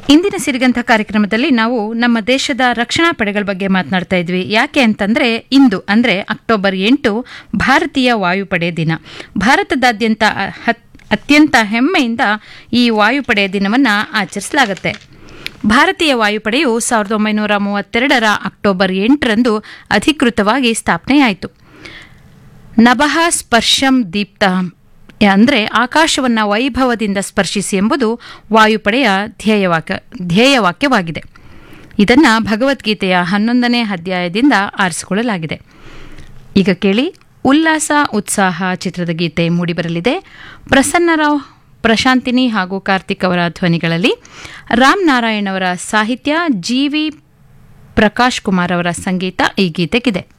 ಇಂದಿನ ಸಿರಿಗಂಥ ಕಾರ್ಯಕ್ರಮದಲ್ಲಿ ನಾವು ನಮ್ಮ ದೇಶದ ರಕ್ಷಣಾ ಪಡೆಗಳ ಬಗ್ಗೆ ಮಾತನಾಡ್ತಾ ಇದ್ವಿ ಯಾಕೆ ಅಂತಂದ್ರೆ ಇಂದು ಅಂದ್ರೆ ಅಕ್ಟೋಬರ್ ಎಂಟು ಭಾರತೀಯ ವಾಯುಪಡೆ ದಿನ ಭಾರತದಾದ್ಯಂತ ಹತ್- ಅತ್ಯಂತ ಹೆಮ್ಮೆಯಿಂದ ಈ ವಾಯುಪಡೆ ದಿನವನ್ನು ಆಚರಿಸಲಾಗುತ್ತೆ ಭಾರತೀಯ ವಾಯುಪಡೆಯು ಸಾವಿರದ ಒಂಬೈನೂರ ಮೂವತ್ತೆರಡರ ಅಕ್ಟೋಬರ್ ಎಂಟರಂದು ಅಧಿಕೃತವಾಗಿ ಸ್ಥಾಪನೆಯಾಯಿತು ನಭಃ ಸ್ಪರ್ಶಂ ದೀಪ್ತ ಅಂದರೆ ಆಕಾಶವನ್ನು ವೈಭವದಿಂದ ಸ್ಪರ್ಶಿಸಿ ಎಂಬುದು ವಾಯುಪಡೆಯ ಧ್ಯೇಯವಾಕ್ಯ ಧ್ಯೇಯವಾಕ್ಯವಾಗಿದೆ ಇದನ್ನು ಭಗವದ್ಗೀತೆಯ ಹನ್ನೊಂದನೇ ಅಧ್ಯಾಯದಿಂದ ಆರಿಸಿಕೊಳ್ಳಲಾಗಿದೆ ಈಗ ಕೇಳಿ ಉಲ್ಲಾಸ ಉತ್ಸಾಹ ಚಿತ್ರದ ಗೀತೆ ಮೂಡಿಬರಲಿದೆ ಪ್ರಸನ್ನರಾವ್ ಪ್ರಶಾಂತಿನಿ ಹಾಗೂ ಕಾರ್ತಿಕ್ ಅವರ ಧ್ವನಿಗಳಲ್ಲಿ ರಾಮ್ ನಾರಾಯಣ್ ಅವರ ಸಾಹಿತ್ಯ ಜಿ ವಿ ಪ್ರಕಾಶ್ ಕುಮಾರ್ ಅವರ ಸಂಗೀತ ಈ ಗೀತೆಗಿದೆ